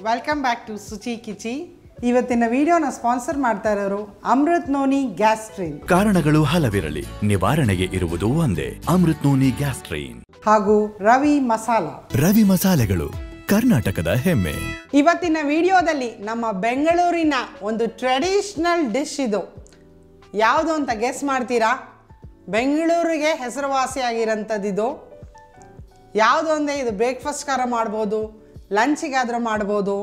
Welcome back to Suchi Kichi ಇವತ್ತಿನ ವಿಡಿಯೋನ sponsor ಮಾಡ್ತಾ ಇರೋರು ಅಮೃತ್ ನೋನಿ ಗ್ಯಾಸ್ಟ್ರಿನ್ ಕಾರಣಗಳು ಹಲವಿರಲಿ ನಿವಾರಣೆಗೆ ಇರುವುದು ಒಂದೇ ಅಮೃತ್ ನೋನಿ ಗ್ಯಾಸ್ಟ್ರೈನ್ ಹಾಗೂ ರವಿ ಮಸಾಲ ರವಿ ಮಸಾಲೆಗಳು ಕರ್ನಾಟಕದ ಹೆಮ್ಮೆ ಇವತ್ತಿನ ವಿಡಿಯೋದಲ್ಲಿ ನಮ್ಮ ಬೆಂಗಳೂರಿನ ಒಂದು ಟ್ರೆಡಿಷ್ನಲ್ ಡಿಶ್ ಇದು ಯಾವುದು ಅಂತ ಗೆಸ್ ಮಾಡ್ತೀರಾ ಬೆಂಗಳೂರಿಗೆ ಹೆಸರುವಾಸಿಯಾಗಿರೋಂಥದ್ದು ಇದು ಯಾವುದು ಅಂದರೆ ಇದು ಬ್ರೇಕ್ಫಾಸ್ಟ್ಗಾರ ಮಾಡ್ಬೋದು ಲಂಚಿಗಾದ್ರೂ ಮಾಡ್ಬೋದು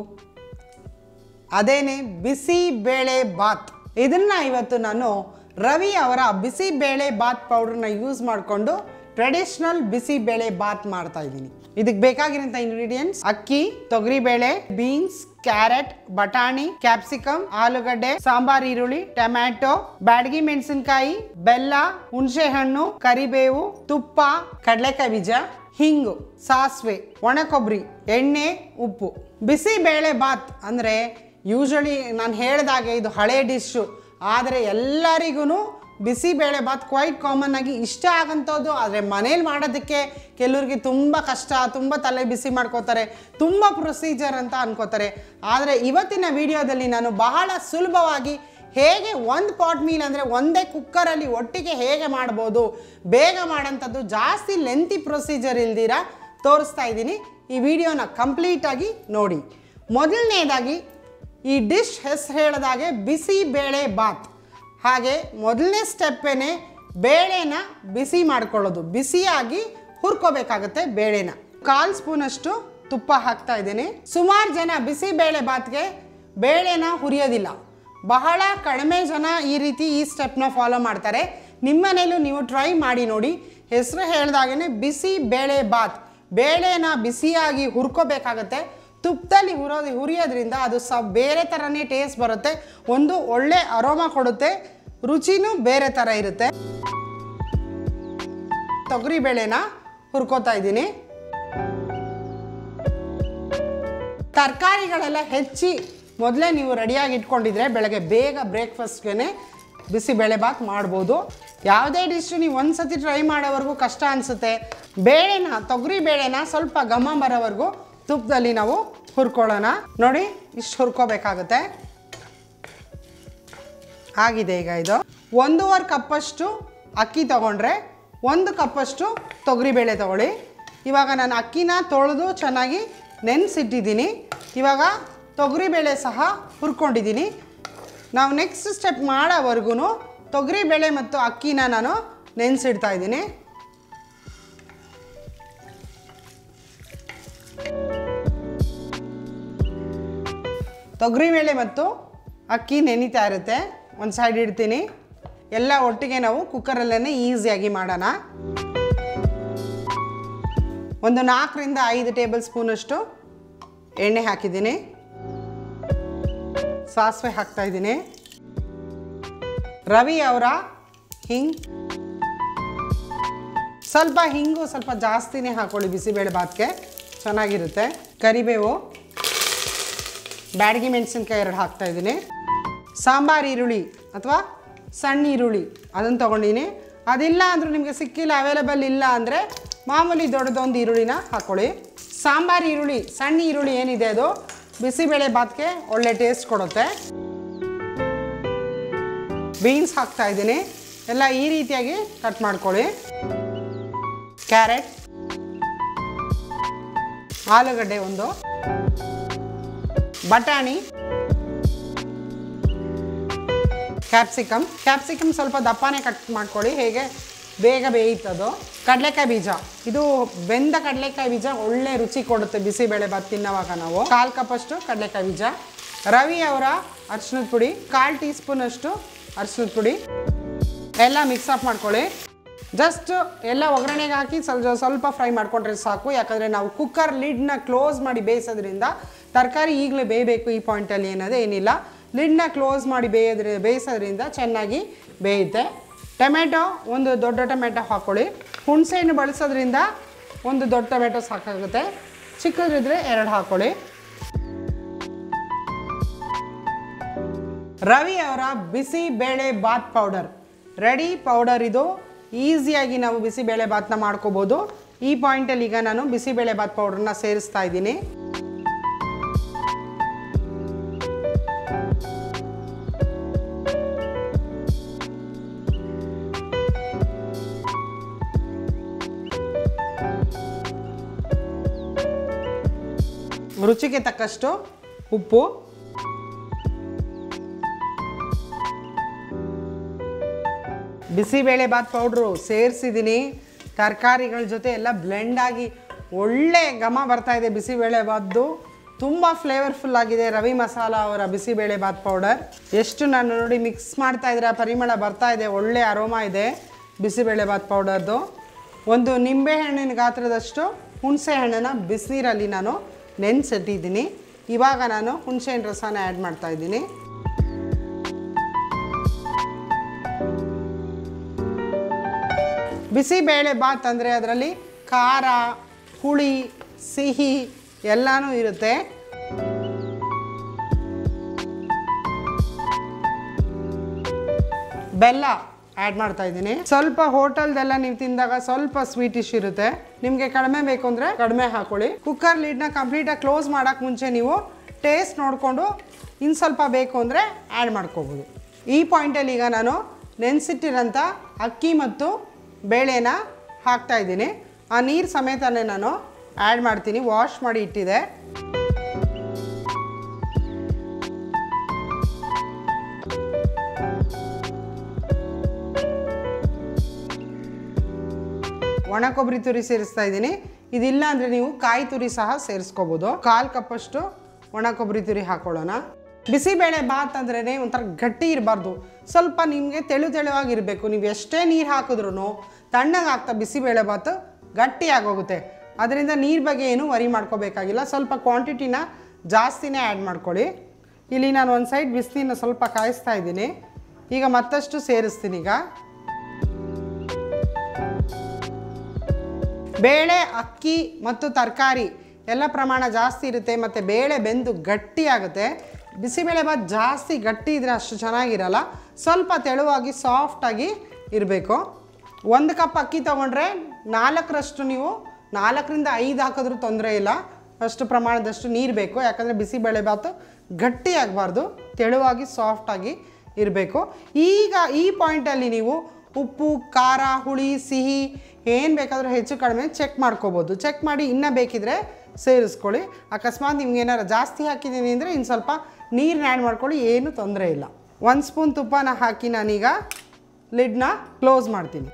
ಅದೇನೆ ಬಿಸಿ ಬೇಳೆ ಬಾತ್ ಇದನ್ನ ಇವತ್ತು ನಾನು ರವಿ ಅವರ ಬಿಸಿ ಬೇಳೆ ಬಾತ್ ಪೌಡರ್ನ ಯೂಸ್ ಮಾಡಿಕೊಂಡು ಟ್ರೆಡಿಷನಲ್ ಬಿಸಿ ಬೇಳೆ ಬಾತ್ ಮಾಡ್ತಾ ಇದ್ದೀನಿ ಇದಕ್ಕೆ ಬೇಕಾಗಿರೋಂಥ ಇಂಗ್ರೀಡಿಯೆಂಟ್ಸ್ ಅಕ್ಕಿ ತೊಗರಿಬೇಳೆ ಬೀನ್ಸ್ ಕ್ಯಾರೆಟ್ ಬಟಾಣಿ ಕ್ಯಾಪ್ಸಿಕಮ್ ಆಲೂಗಡ್ಡೆ ಸಾಂಬಾರ್ ಈರುಳ್ಳಿ ಟೊಮ್ಯಾಟೊ ಬ್ಯಾಡಗಿ ಮೆಣಸಿನಕಾಯಿ ಬೆಲ್ಲ ಹುಣಸೆ ಹಣ್ಣು ಕರಿಬೇವು ತುಪ್ಪ ಕಡಲೆಕಾಯಿ ಬೀಜ ಹಿಂಗು ಸಾಸಿವೆ ಒಣ ಕೊಬ್ಬರಿ ಎಣ್ಣೆ ಉಪ್ಪು ಬಿಸಿ ಬೇಳೆ ಬಾತ್ ಅಂದರೆ ಯೂಶಲಿ ನಾನು ಹೇಳಿದಾಗೆ ಇದು ಹಳೆ ಡಿಶ್ಶು ಆದರೆ ಎಲ್ಲರಿಗೂ ಬಿಸಿಬೇಳೆ ಬಾತ್ ಕ್ವೈಟ್ ಕಾಮನ್ ಆಗಿ ಇಷ್ಟ ಆಗಂಥದ್ದು ಆದರೆ ಮನೇಲಿ ಮಾಡೋದಕ್ಕೆ ಕೆಲವ್ರಿಗೆ ತುಂಬ ಕಷ್ಟ ತುಂಬ ತಲೆ ಬಿಸಿ ಮಾಡ್ಕೋತಾರೆ ತುಂಬ ಪ್ರೊಸೀಜರ್ ಅಂತ ಅನ್ಕೋತಾರೆ ಆದರೆ ಇವತ್ತಿನ ವಿಡಿಯೋದಲ್ಲಿ ನಾನು ಬಹಳ ಸುಲಭವಾಗಿ ಹೇಗೆ ಒಂದು ಪಾಟ್ ಮೀಲ್ ಅಂದರೆ ಒಂದೇ ಕುಕ್ಕರಲ್ಲಿ ಒಟ್ಟಿಗೆ ಹೇಗೆ ಮಾಡ್ಬೋದು ಬೇಗ ಮಾಡೋಂಥದ್ದು ಜಾಸ್ತಿ ಲೆಂತಿ ಪ್ರೊಸೀಜರ್ ಇಲ್ದಿರ ತೋರಿಸ್ತಾ ಇದ್ದೀನಿ ಈ ವಿಡಿಯೋನ ಕಂಪ್ಲೀಟಾಗಿ ನೋಡಿ ಮೊದಲನೇದಾಗಿ ಈ ಡಿಶ್ ಹೆಸರು ಹೇಳಿದಾಗೆ ಬಿಸಿ ಬೇಳೆ ಬಾತ್ ಹಾಗೆ ಮೊದಲನೇ ಸ್ಟೆಪ್ಪೇನೆ ಬೇಳೆನ ಬಿಸಿ ಮಾಡ್ಕೊಳ್ಳೋದು ಬಿಸಿಯಾಗಿ ಹುರ್ಕೋಬೇಕಾಗತ್ತೆ ಬೇಳೆನ ಕಾಲು ಸ್ಪೂನಷ್ಟು ತುಪ್ಪ ಹಾಕ್ತಾ ಇದ್ದೀನಿ ಸುಮಾರು ಜನ ಬಿಸಿ ಬೇಳೆ ಬಾತ್ಗೆ ಬೇಳೆನ ಹುರಿಯೋದಿಲ್ಲ ಬಹಳ ಕಡಿಮೆ ಜನ ಈ ರೀತಿ ಈ ಸ್ಟೆಪ್ನ ಫಾಲೋ ಮಾಡ್ತಾರೆ ನಿಮ್ಮನೇಲೂ ನೀವು ಟ್ರೈ ಮಾಡಿ ನೋಡಿ ಹೆಸರು ಹೇಳ್ದಾಗೇ ಬಿಸಿ ಬೇಳೆ ಬಾತ್ ಬೇಳೆನ ಬಿಸಿಯಾಗಿ ಹುರ್ಕೋಬೇಕಾಗತ್ತೆ ತುಪ್ಪದಲ್ಲಿ ಹುರೋದು ಹುರಿಯೋದ್ರಿಂದ ಅದು ಸ ಬೇರೆ ಥರನೇ ಟೇಸ್ಟ್ ಬರುತ್ತೆ ಒಂದು ಒಳ್ಳೆ ಅರೋಮ ಕೊಡುತ್ತೆ ರುಚಿನೂ ಬೇರೆ ಥರ ಇರುತ್ತೆ ತೊಗರಿ ಬೇಳೆನ ಹುರ್ಕೋತಾ ಇದ್ದೀನಿ ತರಕಾರಿಗಳೆಲ್ಲ ಹೆಚ್ಚಿ ಮೊದಲೇ ನೀವು ರೆಡಿಯಾಗಿ ಇಟ್ಕೊಂಡಿದ್ರೆ ಬೆಳಗ್ಗೆ ಬೇಗ ಬ್ರೇಕ್ಫಾಸ್ಟ್ಗೆ ಬಿಸಿಬೇಳೆ ಬಾತ್ ಮಾಡ್ಬೋದು ಯಾವುದೇ ಡಿಶ್ಶು ನೀವು ಒಂದು ಸತಿ ಟ್ರೈ ಮಾಡೋವರೆಗೂ ಕಷ್ಟ ಅನಿಸುತ್ತೆ ಬೇಳೆನ ತೊಗರಿ ಬೇಳೆನ ಸ್ವಲ್ಪ ಘಮ ಬರೋವರೆಗೂ ತುಪ್ಪದಲ್ಲಿ ನಾವು ಹುರ್ಕೊಳ್ಳೋಣ ನೋಡಿ ಇಷ್ಟು ಹುರ್ಕೋಬೇಕಾಗುತ್ತೆ ಆಗಿದೆ ಈಗ ಇದು ಒಂದೂವರೆ ಕಪ್ಪಷ್ಟು ಅಕ್ಕಿ ತಗೊಂಡ್ರೆ ಒಂದು ಕಪ್ಪಷ್ಟು ತೊಗರಿಬೇಳೆ ತಗೊಳ್ಳಿ ಇವಾಗ ನಾನು ಅಕ್ಕಿನ ತೊಳೆದು ಚೆನ್ನಾಗಿ ನೆನೆಸಿಟ್ಟಿದ್ದೀನಿ ಇವಾಗ ತೊಗರಿಬೇಳೆ ಸಹ ಹುರ್ಕೊಂಡಿದ್ದೀನಿ ನಾವು ನೆಕ್ಸ್ಟ್ ಸ್ಟೆಪ್ ಮಾಡೋವರೆಗೂ ತೊಗರಿಬೇಳೆ ಮತ್ತು ಅಕ್ಕಿನ ನಾನು ನೆನೆಸಿಡ್ತಾ ಇದ್ದೀನಿ ತೊಗರಿಬೇಳೆ ಮತ್ತು ಅಕ್ಕಿ ನೆನೀತಾ ಇರುತ್ತೆ ಒಂದು ಸೈಡ್ ಇಡ್ತೀನಿ ಎಲ್ಲ ಒಟ್ಟಿಗೆ ನಾವು ಕುಕ್ಕರಲ್ಲೇ ಈಸಿಯಾಗಿ ಮಾಡೋಣ ಒಂದು ನಾಲ್ಕರಿಂದ ಐದು ಟೇಬಲ್ ಸ್ಪೂನಷ್ಟು ಎಣ್ಣೆ ಹಾಕಿದ್ದೀನಿ ಸಾಸಿವೆ ಹಾಕ್ತಾ ಇದ್ದೀನಿ ರವಿ ಅವರ ಹಿಂಗ್ ಸ್ವಲ್ಪ ಹಿಂಗು ಸ್ವಲ್ಪ ಜಾಸ್ತಿನೇ ಹಾಕೊಳ್ಳಿ ಬಿಸಿಬೇಳೆ ಬಾತ್ಗೆ ಚೆನ್ನಾಗಿರುತ್ತೆ ಕರಿಬೇವು ಬ್ಯಾಡಗಿ ಮೆಣಸಿನ್ಕಾಯಿ ಎರಡು ಹಾಕ್ತಾ ಇದ್ದೀನಿ ಸಾಂಬಾರು ಈರುಳ್ಳಿ ಅಥವಾ ಸಣ್ಣ ಈರುಳ್ಳಿ ಅದನ್ನು ತೊಗೊಂಡಿನಿ ಅದಿಲ್ಲ ಅಂದರೂ ನಿಮಗೆ ಸಿಕ್ಕಿಲ್ಲ ಅವೈಲೇಬಲ್ ಇಲ್ಲ ಅಂದರೆ ಮಾಮೂಲಿ ದೊಡ್ಡದೊಂದು ಈರುಳ್ಳಿನ ಹಾಕ್ಕೊಳ್ಳಿ ಸಾಂಬಾರು ಈರುಳ್ಳಿ ಸಣ್ಣ ಈರುಳ್ಳಿ ಏನಿದೆ ಅದು ಬಿಸಿಬೇಳೆ ಬಾತ್ಗೆ ಒಳ್ಳೆ ಟೇಸ್ಟ್ ಕೊಡುತ್ತೆ ಬೀನ್ಸ್ ಹಾಕ್ತಾ ಇದ್ದೀನಿ ಎಲ್ಲ ಈ ರೀತಿಯಾಗಿ ಕಟ್ ಮಾಡ್ಕೊಳ್ಳಿ ಕ್ಯಾರೆಟ್ ಆಲೂಗಡ್ಡೆ ಒಂದು ಬಟಾಣಿ ಕ್ಯಾಪ್ಸಿಕಮ್ ಕ್ಯಾಪ್ಸಿಕಮ್ ಸ್ವಲ್ಪ ದಪ್ಪನೇ ಕಟ್ ಮಾಡ್ಕೊಳ್ಳಿ ಹೇಗೆ ಬೇಗ ಬೇಯುತ್ತದು ಕಡಲೆಕಾಯಿ ಬೀಜ ಇದು ಬೆಂದ ಕಡಲೆಕಾಯಿ ಬೀಜ ಒಳ್ಳೆ ರುಚಿ ಕೊಡುತ್ತೆ ಬಿಸಿಬೇಳೆ ಬಾತ್ ತಿನ್ನೋವಾಗ ನಾವು ಕಾಲು ಕಪ್ಪಷ್ಟು ಕಡಲೆಕಾಯಿ ಬೀಜ ರವಿ ಅವರ ಅರ್ಶಿನದ ಪುಡಿ ಕಾಲು ಟೀ ಸ್ಪೂನಷ್ಟು ಅರ್ಶಿನದ ಪುಡಿ ಎಲ್ಲ ಮಿಕ್ಸ್ ಅಪ್ ಮಾಡ್ಕೊಳ್ಳಿ ಜಸ್ಟ್ ಎಲ್ಲ ಒಗ್ಗರಣೆಗೆ ಹಾಕಿ ಸ್ವಲ್ಪ ಸ್ವಲ್ಪ ಫ್ರೈ ಮಾಡ್ಕೊಂಡ್ರೆ ಸಾಕು ಯಾಕಂದರೆ ನಾವು ಕುಕ್ಕರ್ ಲಿಡ್ನ ಕ್ಲೋಸ್ ಮಾಡಿ ಬೇಯಿಸೋದ್ರಿಂದ ತರಕಾರಿ ಈಗಲೇ ಬೇಯಬೇಕು ಈ ಪಾಯಿಂಟಲ್ಲಿ ಏನದೇ ಏನಿಲ್ಲ ಲಿಡ್ನ ಕ್ಲೋಸ್ ಮಾಡಿ ಬೇಯೋದ್ರ ಬೇಯಿಸೋದ್ರಿಂದ ಚೆನ್ನಾಗಿ ಬೇಯುತ್ತೆ ಟೊಮೆಟೊ ಒಂದು ದೊಡ್ಡ ಟೊಮೆಟೊ ಹಾಕ್ಕೊಳ್ಳಿ ಹುಣಸೆಹಣ್ಣು ಬಳಸೋದ್ರಿಂದ ಒಂದು ದೊಡ್ಡ ಟೊಮೆಟೊ ಸಾಕಾಗುತ್ತೆ ಚಿಕ್ಕದಿದ್ರೆ ಎರಡು ಹಾಕ್ಕೊಳ್ಳಿ ರವಿ ಅವರ ಬಿಸಿ ಬೇಳೆ ಬಾತ್ ಪೌಡರ್ ರೆಡಿ ಪೌಡರ್ ಇದು ಈಸಿಯಾಗಿ ನಾವು ಬಿಸಿಬೇಳೆ ಬಾತ್ನ ಮಾಡ್ಕೋಬೋದು ಈ ಪಾಯಿಂಟಲ್ಲಿ ಈಗ ನಾನು ಬಿಸಿಬೇಳೆ ಬಾತ್ ಪೌಡರ್ನ ಸೇರಿಸ್ತಾ ಇದ್ದೀನಿ ರುಚಿಗೆ ತಕ್ಕಷ್ಟು ಉಪ್ಪು ಬಿಸಿಬೇಳೆ ಬಾತ್ ಪೌಡ್ರು ಸೇರಿಸಿದ್ದೀನಿ ತರಕಾರಿಗಳ ಜೊತೆ ಎಲ್ಲ ಬ್ಲೆಂಡ್ ಆಗಿ ಒಳ್ಳೆ ಘಮ ಬರ್ತಾ ಇದೆ ಬಿಸಿಬೇಳೆ ಬಾತ್ದು ತುಂಬ ಫ್ಲೇವರ್ಫುಲ್ ಆಗಿದೆ ರವಿ ಮಸಾಲ ಅವರ ಬಿಸಿಬೇಳೆ ಬಾತ್ ಪೌಡರ್ ಎಷ್ಟು ನಾನು ನೋಡಿ ಮಿಕ್ಸ್ ಮಾಡ್ತಾ ಇದ್ರೆ ಆ ಪರಿಮಳ ಬರ್ತಾ ಇದೆ ಒಳ್ಳೆ ಅರೋಮಾ ಇದೆ ಬಿಸಿಬೇಳೆ ಬಾತ್ ಪೌಡರ್ದು ಒಂದು ನಿಂಬೆಹಣ್ಣಿನ ಗಾತ್ರದಷ್ಟು ಹುಣಸೆ ಹಣ್ಣನ್ನು ಬಿಸಿನೀರಲ್ಲಿ ನಾನು ನೆನೆಸಿಟ್ಟಿದ್ದೀನಿ ಇವಾಗ ನಾನು ಹುಣಸೆಹಣ್ಣು ರಸನ ಆ್ಯಡ್ ಮಾಡ್ತಾ ಇದ್ದೀನಿ ಬಿಸಿಬೇಳೆ ಬಾತ್ ಅಂದರೆ ಅದರಲ್ಲಿ ಖಾರ ಹುಳಿ ಸಿಹಿ ಎಲ್ಲನೂ ಇರುತ್ತೆ ಬೆಲ್ಲ ಆ್ಯಡ್ ಮಾಡ್ತಾ ಇದ್ದೀನಿ ಸ್ವಲ್ಪ ಹೋಟೆಲ್ದೆಲ್ಲ ನೀವು ತಿಂದಾಗ ಸ್ವಲ್ಪ ಸ್ವೀಟಿಶ್ ಇರುತ್ತೆ ನಿಮಗೆ ಕಡಿಮೆ ಬೇಕು ಅಂದರೆ ಕಡಿಮೆ ಹಾಕೊಳ್ಳಿ ಕುಕ್ಕರ್ ಲೀಡ್ನ ಕಂಪ್ಲೀಟಾಗಿ ಕ್ಲೋಸ್ ಮಾಡೋಕ್ಕೆ ಮುಂಚೆ ನೀವು ಟೇಸ್ಟ್ ನೋಡಿಕೊಂಡು ಇನ್ನು ಸ್ವಲ್ಪ ಬೇಕು ಅಂದರೆ ಆ್ಯಡ್ ಮಾಡ್ಕೋಬೋದು ಈ ಪಾಯಿಂಟಲ್ಲಿ ಈಗ ನಾನು ನೆನೆಸಿಟ್ಟಿರೋಂಥ ಅಕ್ಕಿ ಮತ್ತು ಬೇಳೆನ ಹಾಕ್ತಾ ಇದ್ದೀನಿ ಆ ನೀರು ಸಮೇತನೇ ನಾನು ಆ್ಯಡ್ ಮಾಡ್ತೀನಿ ವಾಶ್ ಮಾಡಿ ಇಟ್ಟಿದೆ ಒಣ ಕೊಬ್ಬರಿ ತುರಿ ಸೇರಿಸ್ತಾ ಇದ್ದೀನಿ ಇದಿಲ್ಲ ಅಂದರೆ ನೀವು ಕಾಯಿ ತುರಿ ಸಹ ಸೇರಿಸ್ಕೋಬೋದು ಕಾಲು ಕಪ್ಪಷ್ಟು ಒಣ ಕೊಬ್ಬರಿ ತುರಿ ಹಾಕೊಳ್ಳೋಣ ಬಿಸಿಬೇಳೆ ಬಾತ್ ಅಂದ್ರೇ ಒಂಥರ ಗಟ್ಟಿ ಇರಬಾರ್ದು ಸ್ವಲ್ಪ ನಿಮಗೆ ತೆಳು ತೆಳುವಾಗಿರಬೇಕು ನೀವು ಎಷ್ಟೇ ನೀರು ಹಾಕಿದ್ರೂ ತಣ್ಣಗೆ ಆಗ್ತಾ ಬಿಸಿಬೇಳೆ ಬಾತ್ ಗಟ್ಟಿ ಆಗೋಗುತ್ತೆ ಅದರಿಂದ ನೀರು ಬಗ್ಗೆ ಏನು ವರಿ ಮಾಡ್ಕೋಬೇಕಾಗಿಲ್ಲ ಸ್ವಲ್ಪ ಕ್ವಾಂಟಿಟಿನ ಜಾಸ್ತಿನೇ ಆ್ಯಡ್ ಮಾಡ್ಕೊಳ್ಳಿ ಇಲ್ಲಿ ನಾನು ಒಂದು ಸೈಡ್ ಬಿಸಿನೀರನ್ನ ಸ್ವಲ್ಪ ಕಾಯಿಸ್ತಾ ಇದ್ದೀನಿ ಈಗ ಮತ್ತಷ್ಟು ಸೇರಿಸ್ತೀನಿ ಈಗ ಬೇಳೆ ಅಕ್ಕಿ ಮತ್ತು ತರಕಾರಿ ಎಲ್ಲ ಪ್ರಮಾಣ ಜಾಸ್ತಿ ಇರುತ್ತೆ ಮತ್ತು ಬೇಳೆ ಬೆಂದು ಗಟ್ಟಿ ಆಗುತ್ತೆ ಬಿಸಿಬೇಳೆ ಬಾತ್ ಜಾಸ್ತಿ ಗಟ್ಟಿ ಇದ್ರೆ ಅಷ್ಟು ಚೆನ್ನಾಗಿರಲ್ಲ ಸ್ವಲ್ಪ ತೆಳುವಾಗಿ ಸಾಫ್ಟಾಗಿ ಇರಬೇಕು ಒಂದು ಕಪ್ ಅಕ್ಕಿ ತೊಗೊಂಡ್ರೆ ನಾಲ್ಕರಷ್ಟು ನೀವು ನಾಲ್ಕರಿಂದ ಐದು ಹಾಕಿದ್ರೂ ತೊಂದರೆ ಇಲ್ಲ ಅಷ್ಟು ಪ್ರಮಾಣದಷ್ಟು ನೀರು ಬೇಕು ಯಾಕಂದರೆ ಬಿಸಿಬೇಳೆ ಬಾತು ಗಟ್ಟಿ ಆಗಬಾರ್ದು ತೆಳುವಾಗಿ ಸಾಫ್ಟಾಗಿ ಇರಬೇಕು ಈಗ ಈ ಪಾಯಿಂಟಲ್ಲಿ ನೀವು ಉಪ್ಪು ಖಾರ ಹುಳಿ ಸಿಹಿ ಏನು ಬೇಕಾದರೂ ಹೆಚ್ಚು ಕಡಿಮೆ ಚೆಕ್ ಮಾಡ್ಕೋಬೋದು ಚೆಕ್ ಮಾಡಿ ಇನ್ನೂ ಬೇಕಿದ್ರೆ ಸೇರಿಸ್ಕೊಳ್ಳಿ ಅಕಸ್ಮಾತ್ ನಿಮ್ಗೆ ಏನಾರು ಜಾಸ್ತಿ ಹಾಕಿದ್ದೀನಿ ಅಂದರೆ ಇನ್ನು ಸ್ವಲ್ಪ ನೀರನ್ನ ಆ್ಯಡ್ ಮಾಡ್ಕೊಳ್ಳಿ ಏನು ತೊಂದರೆ ಇಲ್ಲ ಒಂದು ಸ್ಪೂನ್ ತುಪ್ಪನ ಹಾಕಿ ನಾನೀಗ ಲಿಡ್ನ ಕ್ಲೋಸ್ ಮಾಡ್ತೀನಿ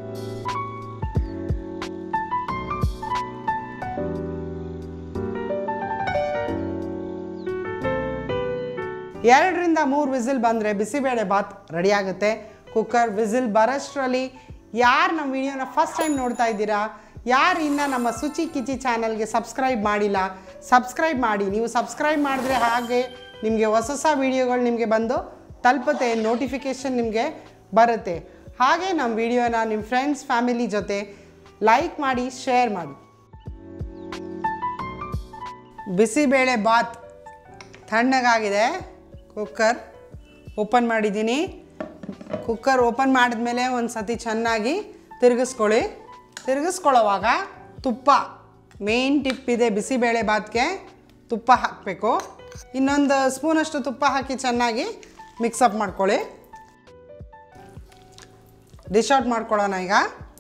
ಎರಡರಿಂದ ಮೂರು ವಿಸಿಲ್ ಬಂದರೆ ಬಿಸಿಬೇಳೆ ಬಾತ್ ರೆಡಿ ಆಗುತ್ತೆ ಕುಕ್ಕರ್ ವಿಸಿಲ್ ಬರೋಷ್ಟರಲ್ಲಿ ಯಾರು ನಮ್ಮ ವಿಡಿಯೋನ ಫಸ್ಟ್ ಟೈಮ್ ನೋಡ್ತಾ ಇದ್ದೀರಾ ಯಾರು ಇನ್ನು ನಮ್ಮ ಸುಚಿ ಕಿಚಿ ಚಾನಲ್ಗೆ ಸಬ್ಸ್ಕ್ರೈಬ್ ಮಾಡಿಲ್ಲ ಸಬ್ಸ್ಕ್ರೈಬ್ ಮಾಡಿ ನೀವು ಸಬ್ಸ್ಕ್ರೈಬ್ ಮಾಡಿದ್ರೆ ಹಾಗೆ ನಿಮಗೆ ಹೊಸ ಹೊಸ ವೀಡಿಯೋಗಳು ನಿಮಗೆ ಬಂದು ತಲುಪುತ್ತೆ ನೋಟಿಫಿಕೇಷನ್ ನಿಮಗೆ ಬರುತ್ತೆ ಹಾಗೆ ನಮ್ಮ ವಿಡಿಯೋನ ನಿಮ್ಮ ಫ್ರೆಂಡ್ಸ್ ಫ್ಯಾಮಿಲಿ ಜೊತೆ ಲೈಕ್ ಮಾಡಿ ಶೇರ್ ಮಾಡಿ ಬಿಸಿಬೇಳೆ ಬಾತ್ ತಣ್ಣಗಾಗಿದೆ ಕುಕ್ಕರ್ ಓಪನ್ ಮಾಡಿದ್ದೀನಿ ಕುಕ್ಕರ್ ಓಪನ್ ಮಾಡಿದ್ಮೇಲೆ ಒಂದು ಸತಿ ಚೆನ್ನಾಗಿ ತಿರುಗಿಸ್ಕೊಳ್ಳಿ ತಿರುಗಿಸ್ಕೊಳ್ಳೋವಾಗ ತುಪ್ಪ ಮೇನ್ ಟಿಪ್ ಇದೆ ಬಿಸಿಬೇಳೆ ಬಾತ್ಗೆ ತುಪ್ಪ ಹಾಕಬೇಕು ಇನ್ನೊಂದು ಸ್ಪೂನಷ್ಟು ತುಪ್ಪ ಹಾಕಿ ಚೆನ್ನಾಗಿ ಮಿಕ್ಸಪ್ ಮಾಡ್ಕೊಳ್ಳಿ ಡಿಶ್ ಔಟ್ ಮಾಡ್ಕೊಳ್ಳೋಣ ಈಗ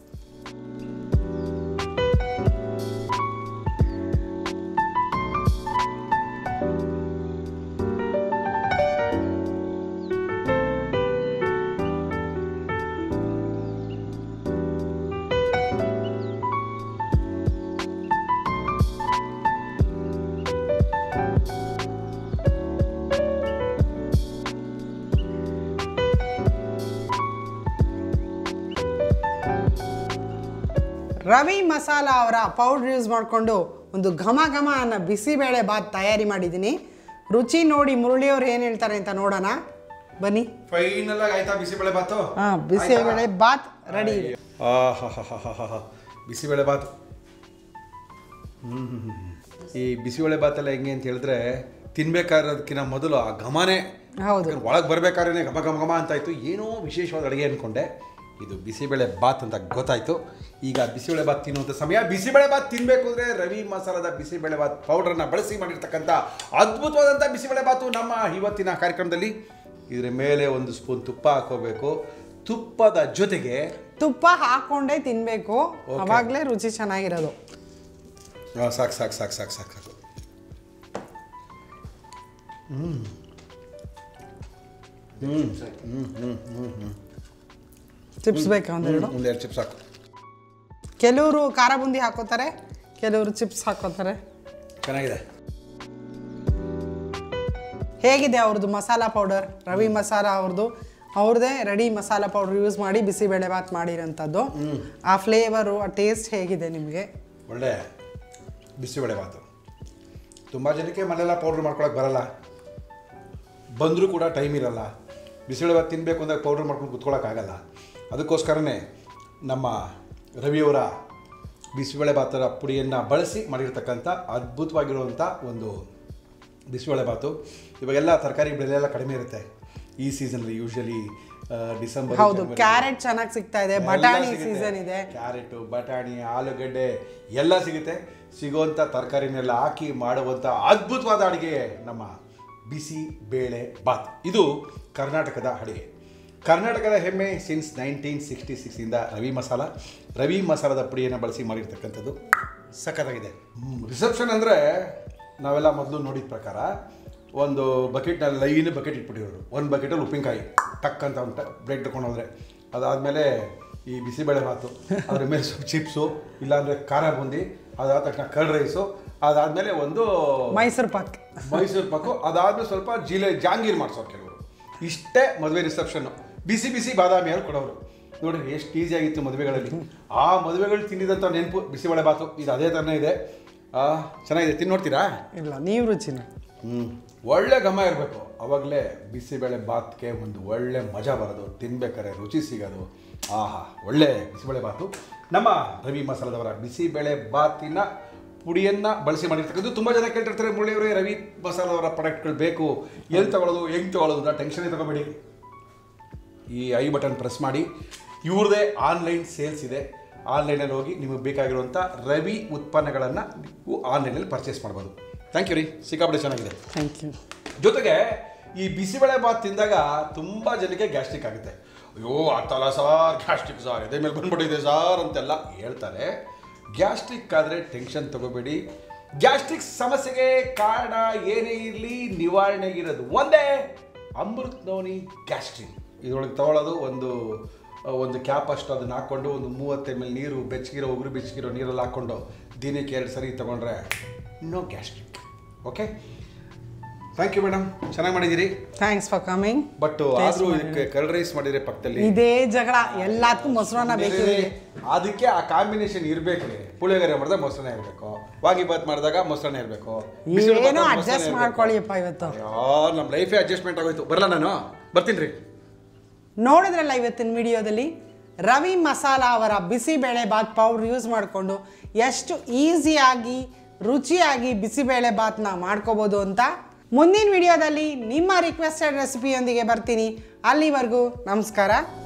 ರವಿ ಮಸಾಲ ಅವರ ಪೌಡ್ರ್ ಯೂಸ್ ಮಾಡಿಕೊಂಡು ಒಂದು ಘಮ ಘಮ ಅನ್ನೋ ಬಿಸಿಬೇಳೆ ಬಾತ್ ತಯಾರಿ ಮಾಡಿದ್ದೀನಿ ರುಚಿ ನೋಡಿ ಮುರಳಿಯವ್ರು ಏನು ಹೇಳ್ತಾರೆ ಅಂತ ನೋಡೋಣ ಬನ್ನಿ ಫೈನಲ್ ಆಗಿ ಆಯ್ತಾ ಬಿಸಿಬೇಳೆ ಬಾತು ಹಾಂ ಬಿಸಿಬೇಳೆ ಬಾತ್ ರೆಡಿ ಇದೆ ಆಹಾಹಾಹಾಹಾಹಾ. ಬಿಸಿಬೇಳೆ ಬಾತು ಹ್ಮ್ ಹ್ಮ್ ಹ್ಮ್. ಈ ಬಿಸಿಬೇಳೆ ಬಾತೆಲ್ಲ ಹೆಂಗೆ ಅಂತ ಹೇಳಿದ್ರೆ ತಿನ್ಬೇಕಾಗಿರೋದಕ್ಕಿಂತ ಮೊದಲು ಆ ಘಮನೇ ಹೌದು ಒಳಗೆ ಬರ್ಬೇಕಾದ್ರೆ ಘಮ ಘಮ ಘಮ ಅಂತಾಯ್ತು ಏನೋ ವಿಶೇಷವಾದ ಅಡುಗೆ ಅಂದ್ಕೊಂಡೆ ಇದು ಬಿಸಿಬೇಳೆ ಬಾತ್ ಅಂತ ಗೊತ್ತಾಯ್ತು ಈಗ ಬಿಸಿಬೇಳೆ ಬಾತ್ ತಿನ್ನುವಂಥ ಸಮಯ ಬಿಸಿಬೇಳೆ ಬಾತ್ ತಿನ್ನಬೇಕು ಅಂದರೆ ರವಿ ಮಸಾಲದ ಬಿಸಿಬೇಳೆ ಬಾತ್ ಪೌಡ್ರನ್ನ ಬಳಸಿ ಮಾಡಿರ್ತಕ್ಕಂಥ ಅದ್ಭುತವಾದಂಥ ಬಿಸಿಬೇಳೆ ಬಾತು ನಮ್ಮ ಇವತ್ತಿನ ಕಾರ್ಯಕ್ರಮದಲ್ಲಿ ಇದರ ಮೇಲೆ ಒಂದು ಸ್ಪೂನ್ ತುಪ್ಪ ಹಾಕೋಬೇಕು ತುಪ್ಪದ ಜೊತೆಗೆ ತುಪ್ಪ ಹಾಕ್ಕೊಂಡೇ ತಿನ್ನಬೇಕು ಅವಾಗಲೇ ರುಚಿ ಚೆನ್ನಾಗಿರೋದು ಆ, ಸಾಕು ಸಾಕು ಸಾಕು ಸಾಕು ಸಾಕು ಸಾಕು ಚಿಪ್ಸ್ ಬೇಕಾ ಒಂದೆರಡು ಒಂದೆರಡು ಚಿಪ್ಸ್ ಹಾಕು ಕೆಲವರು ಖಾರ ಬುಂದಿ ಹಾಕೋತಾರೆ ಕೆಲವರು ಚಿಪ್ಸ್ ಹಾಕೋತಾರೆ ಚೆನ್ನಾಗಿದೆ ಹೇಗಿದೆ ಅವ್ರದ್ದು ಮಸಾಲ ಪೌಡರ್ ರವಿ ಮಸಾಲ ಅವ್ರದ್ದು ಅವ್ರದ್ದೇ ರೆಡಿ ಮಸಾಲ ಪೌಡರ್ ಯೂಸ್ ಮಾಡಿ ಬಿಸಿಬೇಳೆ ಭಾತ್ ಮಾಡಿರೋಂಥದ್ದು ಆ ಫ್ಲೇವರು ಆ ಟೇಸ್ಟ್ ಹೇಗಿದೆ ನಿಮಗೆ ಒಳ್ಳೆ ಬಿಸಿಬೇಳೆ ಬಾತು ತುಂಬ ಜನಕ್ಕೆ ಮನೆಯೆಲ್ಲ ಪೌಡ್ರ್ ಮಾಡ್ಕೊಳಕ್ಕೆ ಬರಲ್ಲ ಬಂದರೂ ಕೂಡ ಟೈಮ್ ಇರಲ್ಲ ಬಿಸಿಬೇಳೆ ಬಾತ್ ತಿನ್ನಬೇಕು ಅಂದರೆ ಪೌಡ್ರ್ ಮಾಡ್ಕೊಂಡು ಕುತ್ಕೊಳ್ಳೋಕ್ಕಾಗಲ್ಲ ಅದಕ್ಕೋಸ್ಕರನೇ ನಮ್ಮ ರವಿಯವರ ಬಿಸಿಬೇಳೆ ಬಾತರ ಪುಡಿಯನ್ನು ಬಳಸಿ ಮಾಡಿರ್ತಕ್ಕಂಥ ಅದ್ಭುತವಾಗಿರುವಂಥ ಒಂದು ಬಿಸಿಬೇಳೆ ಬಾತು ಇವಾಗೆಲ್ಲ ತರಕಾರಿ ಬೆಲೆ ಎಲ್ಲ ಕಡಿಮೆ ಇರುತ್ತೆ ಈ ಸೀಸನಲ್ಲಿ ಯೂಶಲಿ ಡಿಸೆಂಬರ್ ಹೌದು ಕ್ಯಾರೆಟ್ ಚೆನ್ನಾಗಿ ಸಿಗ್ತಾ ಇದೆ ಬಟಾಣಿ ಸೀಸನ್ ಇದೆ ಕ್ಯಾರೆಟು ಬಟಾಣಿ ಆಲೂಗಡ್ಡೆ ಎಲ್ಲ ಸಿಗುತ್ತೆ ಸಿಗುವಂಥ ತರಕಾರಿನೆಲ್ಲ ಹಾಕಿ ಮಾಡುವಂಥ ಅದ್ಭುತವಾದ ಅಡುಗೆ ನಮ್ಮ ಬಿಸಿ ಬೇಳೆ ಬಾತ್ ಇದು ಕರ್ನಾಟಕದ ಅಡುಗೆ ಕರ್ನಾಟಕದ ಹೆಮ್ಮೆ ಸಿನ್ಸ್ ನೈನ್ಟೀನ್ ಸಿಕ್ಸ್ಟಿ ಸಿಕ್ಸಿಂದ ರವಿ ಮಸಾಲ ರವಿ ಮಸಾಲದ ಪುಡಿಯನ್ನು ಬಳಸಿ ಮಾಡಿರ್ತಕ್ಕಂಥದ್ದು ಸಖತ್ತಾಗಿದೆ ರಿಸೆಪ್ಷನ್ ಅಂದರೆ ನಾವೆಲ್ಲ ಮೊದಲು ನೋಡಿದ ಪ್ರಕಾರ ಒಂದು ಬಕೆಟ್ನಲ್ಲಿ ಲೈನ್ ಬಕೆಟ್ ಇಟ್ಬಿಟ್ಟಿರೋರು ಒಂದು ಬಕೆಟಲ್ಲಿ ಉಪ್ಪಿನಕಾಯಿ ಟಕ್ ಅಂತ ಉಂಟ ಬ್ರೇಕ್ ತಗೊಂಡು ಹೋದ್ರೆ ಅದಾದಮೇಲೆ ಈ ಬಿಸಿಬೇಳೆ ಭಾತು ಅದ್ರ ಮೇಲೆ ಸ್ವಲ್ಪ ಚಿಪ್ಸು ಇಲ್ಲಾಂದರೆ ಖಾರ ಬುಂದಿ ಅದಾದ ತಕ್ಷಣ ಕರ್ಡ್ ರೈಸು ಅದಾದಮೇಲೆ ಒಂದು ಮೈಸೂರು ಪಾಕ್ ಮೈಸೂರು ಪಾಕು ಅದಾದ್ಮೇಲೆ ಸ್ವಲ್ಪ ಜಿಲೆ ಜಾಂಗೀರ್ ಮಾಡಿಸೋರು ಕೆಲವರು ಇಷ್ಟೇ ಮದುವೆ ರಿಸೆಪ್ಷನ್ನು ಬಿಸಿ ಬಿಸಿ ಬಾದಾಮಿ ಹಾಲು ಕೊಡೋರು ನೋಡ್ರಿ ಎಷ್ಟು ಈಸಿ ಆಗಿತ್ತು ಮದುವೆಗಳಲ್ಲಿ ಆ ಮದುವೆಗಳು ತಿಂದಿದಂಥ ನೆನಪು ಬಿಸಿಬೇಳೆ ಬಾತು ಇದು ಅದೇ ಥರನೇ ಇದೆ ಆ, ಚೆನ್ನಾಗಿದೆ ತಿಂದು ನೋಡ್ತೀರಾ ಇಲ್ಲ ನೀವು ರುಚಿನ ಹ್ಞೂ ಒಳ್ಳೆ ಘಮ ಇರಬೇಕು ಅವಾಗಲೇ ಬಿಸಿಬೇಳೆ ಬಾತ್ಗೆ ಒಂದು ಒಳ್ಳೆ ಮಜಾ ಬರೋದು ತಿನ್ಬೇಕಾದ್ರೆ ರುಚಿ ಸಿಗೋದು ಆಹಾ ಒಳ್ಳೆ ಬಿಸಿಬೇಳೆ ಬಾತು ನಮ್ಮ ರವಿ ಮಸಾಲದವರ ಬಿಸಿಬೇಳೆ ಬಾತಿನ ಪುಡಿಯನ್ನು ಬಳಸಿ ಮಾಡಿರ್ತಕ್ಕಂಥದ್ದು ತುಂಬ ಜನ ಕೇಳ್ತಿರ್ತಾರೆ ಮುಳ್ಳಿಯವರೇ ರವಿ ಮಸಾಲದವರ ಪ್ರಾಡಕ್ಟ್ಗಳು ಬೇಕು ಎಲ್ಲಿ ತಗೊಳ್ಳೋದು ಹೆಂಗೆ ತಗೊಳ್ಳೋದು ಅಂತ ಟೆನ್ಷನ್ ತಗೋಬೇಡಿ ಈ ಐ ಬಟನ್ ಪ್ರೆಸ್ ಮಾಡಿ ಇವ್ರದೇ ಆನ್ಲೈನ್ ಸೇಲ್ಸ್ ಇದೆ ಆನ್ಲೈನಲ್ಲಿ ಹೋಗಿ ನಿಮಗೆ ಬೇಕಾಗಿರುವಂಥ ರವಿ ಉತ್ಪನ್ನಗಳನ್ನು ನೀವು ಆನ್ಲೈನಲ್ಲಿ ಪರ್ಚೇಸ್ ಮಾಡ್ಬೋದು ಥ್ಯಾಂಕ್ ಯು ರೀ ಸಿಕ್ಕಾಪಟ್ಟೆ ಚೆನ್ನಾಗಿದೆ ಥ್ಯಾಂಕ್ ಯು ಜೊತೆಗೆ ಈ ಬಿಸಿಬೇಳೆ ಬಾತ್ ತಿಂದಾಗ ತುಂಬ ಜನಕ್ಕೆ ಗ್ಯಾಸ್ಟ್ರಿಕ್ ಆಗುತ್ತೆ ಅಯ್ಯೋ ಆಗ್ತಲ್ಲ ಸಾರ್ ಗ್ಯಾಸ್ಟ್ರಿಕ್ ಸಾರ್ ಎದೆ ಮೇಲೆ ಬಂದ್ಬಿಟ್ಟಿದೆ ಸಾರ್ ಅಂತೆಲ್ಲ ಹೇಳ್ತಾರೆ ಗ್ಯಾಸ್ಟ್ರಿಕ್ ಆದರೆ ಟೆನ್ಷನ್ ತಗೋಬೇಡಿ ಗ್ಯಾಸ್ಟ್ರಿಕ್ ಸಮಸ್ಯೆಗೆ ಕಾರಣ ಏನೇ ಇರಲಿ ನಿವಾರಣೆಗಿರೋದು ಒಂದೇ ಅಮೃತ್ ನೋನಿ ಗ್ಯಾಸ್ಟ್ರಿಕ್ ಇದರೊಳಗೆ ತಗೊಳ್ಳೋದು ಒಂದು ಒಂದು ಕ್ಯಾಪ್ ಅಷ್ಟು ಅದನ್ನ ಹಾಕ್ಕೊಂಡು ಒಂದು ಮೂವತ್ತು ಎಮ್ ಎಲ್ ನೀರು ಬೆಚ್ಚಗಿರೋ ಉಗುರು ಬೆಚ್ಚಗಿರೋ ನೀರಲ್ಲಿ ಹಾಕ್ಕೊಂಡು ದಿನಕ್ಕೆ ಎರಡು ಸರಿ ತಗೊಂಡ್ರೆ no gastric okay thank you madam ಚೆನ್ನಾಗಿ ಮಾಡಿದ್ದೀರಿ ಥ್ಯಾಂಕ್ಸ್ ಫಾರ್ ಕಮಿಂಗ್ ಬಟ್ ಆದರೂ ಇದಕ್ಕೆ ಕರ್ಡ್ ರೈಸ್ ಮಾಡಿದ್ರೆ ಪಕ್ಕದಲ್ಲಿ ಇದೇ ಜಗಳ ಎಲ್ಲದಕ್ಕೂ ಮೊಸರನ್ನ ಬೇಕು ಇವ್ರಿಗೆ. ಅದಕ್ಕೆ ಆ ಕಾಂಬಿನೇಷನ್ ಇರ್ಬೇಕ್ರಿ ಪುಳಿಯೋಗರೆ ಮಾಡಿದಾಗ ಮೊಸರನ್ನ ಇರಬೇಕು ವಾಂಗಿಬಾತ್ ಮಾಡಿದಾಗ ಮೊಸರನ್ನ ಇರಬೇಕು ಏನೋ ಅಡ್ಜಸ್ಟ್ ಮಾಡ್ಕೊಳ್ಳಿಯಪ್ಪ ಇವತ್ತು ನಮ್ಮ ಲೈಫೇ ಅಡ್ಜಸ್ಟ್ಮೆಂಟ್ ಆಗೋಯ್ತು ಬರಲ್ಲ ನಾನು ಬರ್ತೀನಿ ರೀ ನೋಡಿದ್ರಲ್ಲ ಇವತ್ತಿನ ವಿಡಿಯೋದಲ್ಲಿ ರವಿ ಮಸಾಲ ಅವರ ಬಿಸಿಬೇಳೆ ಬಾತ್ ಪೌಡ್ರ್ ಯೂಸ್ ಮಾಡಿಕೊಂಡು ಎಷ್ಟು ಈಸಿಯಾಗಿ ರುಚಿಯಾಗಿ ಬಿಸಿಬೇಳೆ ಬಾತ್ನ ಮಾಡ್ಕೋಬೋದು ಅಂತ ಮುಂದಿನ ವಿಡಿಯೋದಲ್ಲಿ ನಿಮ್ಮ ರಿಕ್ವೆಸ್ಟೆಡ್ ರೆಸಿಪಿಯೊಂದಿಗೆ ಬರ್ತೀನಿ ಅಲ್ಲಿವರೆಗೂ ನಮಸ್ಕಾರ